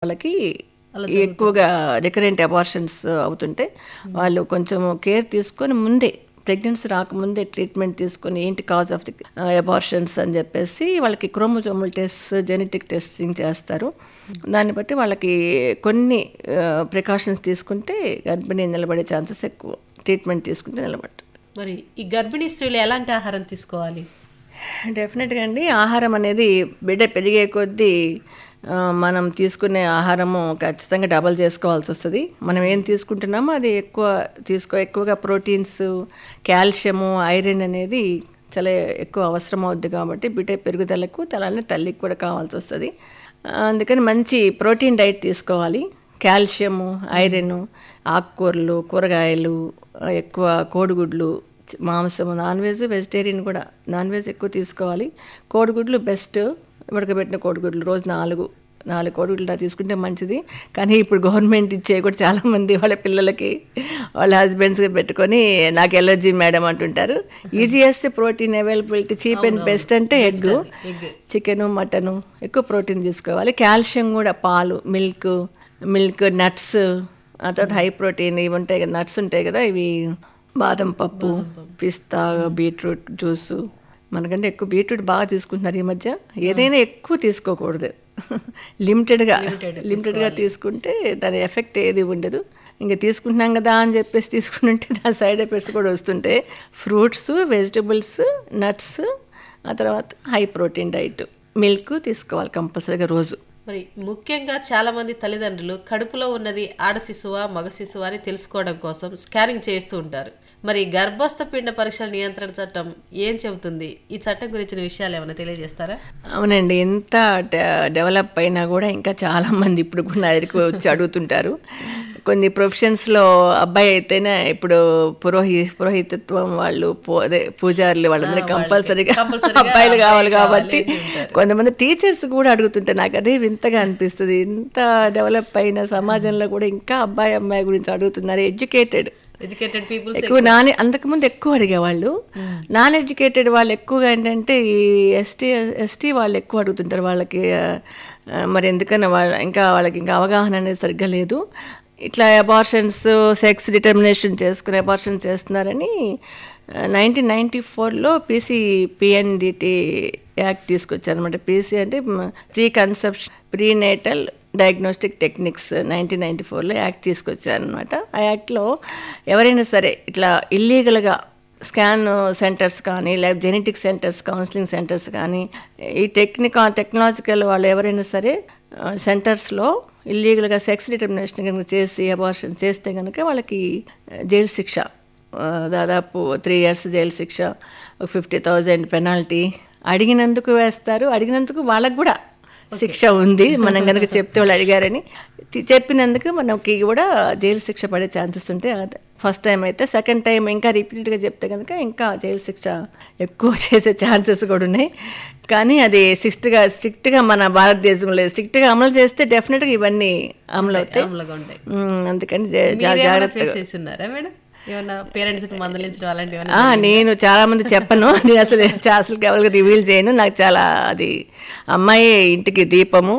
వాళ్ళకి ఎక్కువగా recurrent abortions అవుతుంటే వాళ్ళు కొంచెం కేర్ తీసుకొని ముందే ప్రెగ్నెన్సీ రాకముందే ట్రీట్మెంట్ తీసుకొని ఏంటి కాజ్ ఆఫ్ ది అబార్షన్స్ అని చెప్పేసి వాళ్ళకి క్రోమోజోమల్ టెస్ట్ జెనెటిక్ టెస్టింగ్ చేస్తారు దాన్ని బట్టి వాళ్ళకి కొన్ని ప్రికాషన్స్ తీసుకుంటే గర్భిణీ నిలబడే ఛాన్సెస్ ఎక్కువ ట్రీట్మెంట్ తీసుకుంటే నిలబడుతుంది మరి ఈ గర్భిణీ స్త్రీలు ఎలాంటి ఆహారం తీసుకోవాలి డెఫినెట్గా అండి ఆహారం అనేది బిడ్డ పెరిగే కొద్దీ ఆ, మనం తీసుకునే ఆహారము ఖచ్చితంగా డబల్ చేసుకోవాల్సి వస్తుంది మనం ఏం తీసుకుంటున్నామో అది ఎక్కువ తీసుకో ఎక్కువగా ప్రోటీన్స్ కాల్షియము ఐరన్ అనేది చాలా ఎక్కువ అవసరం అవుద్ది కాబట్టి బిడ్డ పెరుగుదలకు అలానే తల్లికి కూడా కావాల్సి వస్తుంది ఆ, అందుకని మంచి ప్రోటీన్ డైట్ తీసుకోవాలి కాల్షియము ఐరన్ ఆకుకూరలు కూరగాయలు ఆ, ఎక్కువ కోడిగుడ్లు చ- మాంసము నాన్ వెజ్ వెజిటేరియన్ కూడా నాన్ వెజ్ ఎక్కువ తీసుకోవాలి కోడిగుడ్లు బెస్ట్ ఉడకబెట్టిన కోడిగుడ్లు రోజు నాలుగు నాలుగు కోడిగుడ్లు దా తీసుకుంటే మంచిది కానీ ఇప్పుడు గవర్నమెంట్ ఇచ్చే కూడా చాలామంది వాళ్ళ పిల్లలకి వాళ్ళ హస్బెండ్స్కి పెట్టుకొని నాకు ఎలర్జీ మేడం అంటుంటారు easiest protein availability cheap and best అంటే ఎగ్ ఎగ్ చికెను మటను ఎక్కువ ప్రోటీన్ తీసుకోవాలి కాల్షియం కూడా పాలు మిల్క్ మిల్క్ నట్స్ ఆ తర్వాత హై ప్రోటీన్ ఇవి ఉంటాయి కదా నట్స్ ఉంటాయి కదా ఇవి బాదం పప్పు పిస్తా బీట్రూట్ జ్యూసు మనకంటే ఎక్కువ బీట్రూట్ బాగా తీసుకుంటున్నారు ఈ మధ్య ఏదైనా ఎక్కువ తీసుకోకూడదు లిమిటెడ్గా లిమిటెడ్గా తీసుకుంటే దాని ఎఫెక్ట్ ఏది ఉండదు ఇంకా తీసుకుంటున్నాం కదా అని చెప్పేసి తీసుకుంటుంటే దాని సైడ్ ఎఫెక్ట్స్ కూడా వస్తుంటే ఫ్రూట్స్ వెజిటబుల్స్ నట్స్ ఆ తర్వాత హై ప్రోటీన్ డైట్ మిల్క్ తీసుకోవాలి కంపల్సరీగా రోజు మరి ముఖ్యంగా చాలా మంది తల్లిదండ్రులు కడుపులో ఉన్నది ఆడ శిశువా మగ శిశువా అని తెలుసుకోవడం కోసం స్కానింగ్ చేస్తూ ఉంటారు మరి గర్భస్థ పిండ పరీక్షల నియంత్రణ చట్టం ఏం చెబుతుంది ఈ చట్టం గురించిన విషయాలు ఏమైనా తెలియజేస్తారా అవునండి ఎంత డె- డెవలప్ అయినా కూడా ఇంకా చాలా మంది ఇప్పుడు కూడా నా దగ్గరికి వచ్చి అడుగుతుంటారు కొన్ని ప్రొఫెషన్స్లో అబ్బాయి అయితేనే ఇప్పుడు పురోహి పురోహితత్వం వాళ్ళు పూ- అదే పూజారులు వాళ్ళందరూ కంపల్సరీగా కంపల్సరీగా అబ్బాయిలు కావాలి అబ్బాయి కాబట్టి కావాలి అని ఉంటారు. కొంతమంది టీచర్స్ కూడా అడుగుతుంటే నాకు అదే వింతగా అనిపిస్తుంది ఇంత డెవలప్ అయిన సమాజంలో కూడా ఇంకా అబ్బాయి అమ్మాయి గురించి అడుగుతున్నారు ఎడ్యుకేటెడ్ ఎడ్యుకేటెడ్ పీపుల్స్ ఎక్కువ నాన్ అంతకుముందు ఎక్కువ అడిగేవాళ్ళు నాన్ ఎడ్యుకేటెడ్ వాళ్ళు ఎక్కువగా ఏంటంటే ఈ ఎస్టీ ఎస్టీ వాళ్ళు ఎక్కువ అడుగుతుంటారు వాళ్ళకి ఆ, ఆ, మరి ఎందుకన్నా వాళ్ళ ఇంకా వాళ్ళకి ఇంకా అవగాహన అనేది సరిగ్గా లేదు ఇట్లా అబార్షన్స్ సెక్స్ డిటర్మినేషన్ చేసుకుని అబార్షన్ చేస్తున్నారని నైన్టీన్ నైంటీ ఫోర్లో పీసీ పిఎన్డిటి యాక్ట్ తీసుకొచ్చారు అనమాట పీసీ అంటే pre conception prenatal diagnostic techniques nineteen ninety ఫోర్లో యాక్ట్ తీసుకొచ్చారనమాట ఆ యాక్ట్లో ఎవరైనా సరే ఇట్లా ఇల్లీగల్గా స్కాన్ సెంటర్స్ కానీ లేకపోతే జెనెటిక్ సెంటర్స్ కౌన్సిలింగ్ సెంటర్స్ కానీ ఈ టెక్నిక్ టెక్నాలజికల్ వాళ్ళు ఎవరైనా సరే సెంటర్స్లో ఇల్లీగల్గా సెక్స్ డిటర్మినేషన్ కనుక చేసి అబార్షన్ చేస్తే కనుక వాళ్ళకి జైలు శిక్ష ఆ, దాదాపు త్రీ ఇయర్స్ జైలు శిక్ష ఒక ఫిఫ్టీ థౌజండ్ పెనాల్టీ అడిగినందుకు వేస్తారు అడిగినందుకు వాళ్ళకు కూడా శిక్ష ఉంది మనం కనుక చెప్తే వాళ్ళు అడిగారని తి- చెప్పినందుకు మనకి కూడా జైలు శిక్ష పడే ఛాన్సెస్ ఉంటాయి ఫస్ట్ టైం అయితే సెకండ్ టైం ఇంకా రిపీటెడ్గా చెప్తే కనుక ఇంకా జైలు శిక్ష ఎక్కువ చేసే ఛాన్సెస్ కూడా ఉన్నాయి కానీ అది స్ట్రిక్ట్గా స్ట్రిక్ట్గా మన భారతదేశంలో స్ట్రిక్ట్గా అమలు చేస్తే డెఫినెట్గా ఇవన్నీ అమలు అవుతాయి అమలుగా ఉంటాయి ఉమ్, అందుకని జా- జా- మీరేమైనా జాగ్రత్తగా ఫేస్ చేస్తున్నారా మేడం ఏమన్నా పేరెంట్స్ మందలించడం అలాంటివి ఏమైనా ఆ, నేను చాలా మంది చెప్పను నేను అసలు చా- అసలు ఎవరికి రివీల్ చేయను నాకు చాలా అది అమ్మాయి ఇంటికి దీపము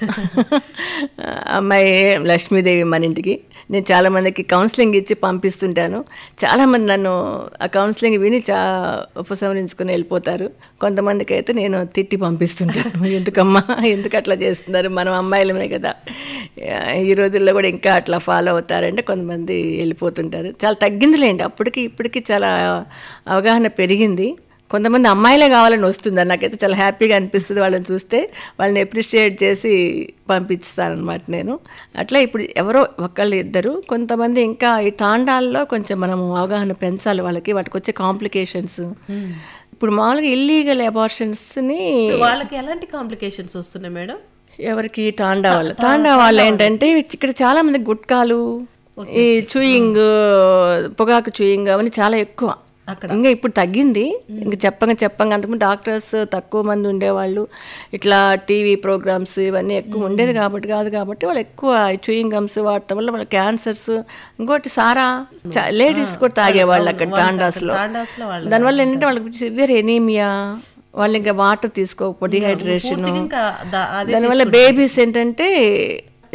అమ్మాయి లక్ష్మీదేవి మన ఇంటికి నేను చాలా మందికి కౌన్సిలింగ్ ఇచ్చి పంపిస్తుంటాను చాలామంది నన్ను ఆ కౌన్సిలింగ్ విని చా ఉపసంహరించుకుని వెళ్ళిపోతారు కొంతమందికి అయితే నేను తిట్టి పంపిస్తుంటాను ఎందుకమ్మా ఎందుకు అట్లా చేస్తున్నారు మనం అమ్మాయిలమే కదా ఈ రోజుల్లో కూడా ఇంకా అట్లా ఫాలో అవుతారంటే కొంతమంది వెళ్ళిపోతుంటారు చాలా తగ్గిందిలేండి అప్పటికి ఇప్పటికి చాలా అవగాహన పెరిగింది కొంతమంది అమ్మాయిలే కావాలని వస్తుంది నాకైతే చాలా హ్యాపీగా అనిపిస్తుంది వాళ్ళని చూస్తే వాళ్ళని అప్రిషియేట్ చేసి పంపిస్తానమాట నేను అట్లా ఇప్పుడు ఎవరో ఒకళ్ళు ఇద్దరు కొంతమంది ఇంకా ఈ తాండాల్లో కొంచెం మనము అవగాహన పెంచాలి వాళ్ళకి వాటికి వచ్చే కాంప్లికేషన్స్ ఇప్పుడు మామూలుగా ఇల్లీగల్ అబార్షన్స్ని వాళ్ళకి ఎలాంటి కాంప్లికేషన్స్ వస్తున్నాయి మేడం ఎవరికి తాండా వాళ్ళు తాండా వాళ్ళు ఏంటంటే ఇక్కడ చాలా మంది గుట్కాలు ఈ చూయింగ్ పొగాకు చూయింగ్ అవన్నీ చాలా ఎక్కువ అక్కడ. ఇంకా ఇప్పుడు తగ్గింది ఇంకా చెప్పంగా చెప్పంగా అంతకుముందు డాక్టర్స్ తక్కువ మంది ఉండేవాళ్ళు ఇట్లా టీవీ ప్రోగ్రామ్స్ ఇవన్నీ ఎక్కువ ఉండేది కాబట్టి కాదు కాబట్టి వాళ్ళు ఎక్కువ చూయింగ్ గమ్స్ వాడటం వల్ల వాళ్ళ క్యాన్సర్స్ ఇంకోటి సారా లేడీస్ కూడా తాగేవాళ్ళు అక్కడ తాండాస్లో తాండాస్లో వాళ్ళు దానివల్ల ఏంటంటే వాళ్ళకి సివియర్ ఎనీమియా వాళ్ళు ఇంకా వాటర్ తీసుకోకపోతే డిహైడ్రేషన్ పూర్తిగా ఇంకా దా- అదే దానివల్ల బేబీస్ ఏంటంటే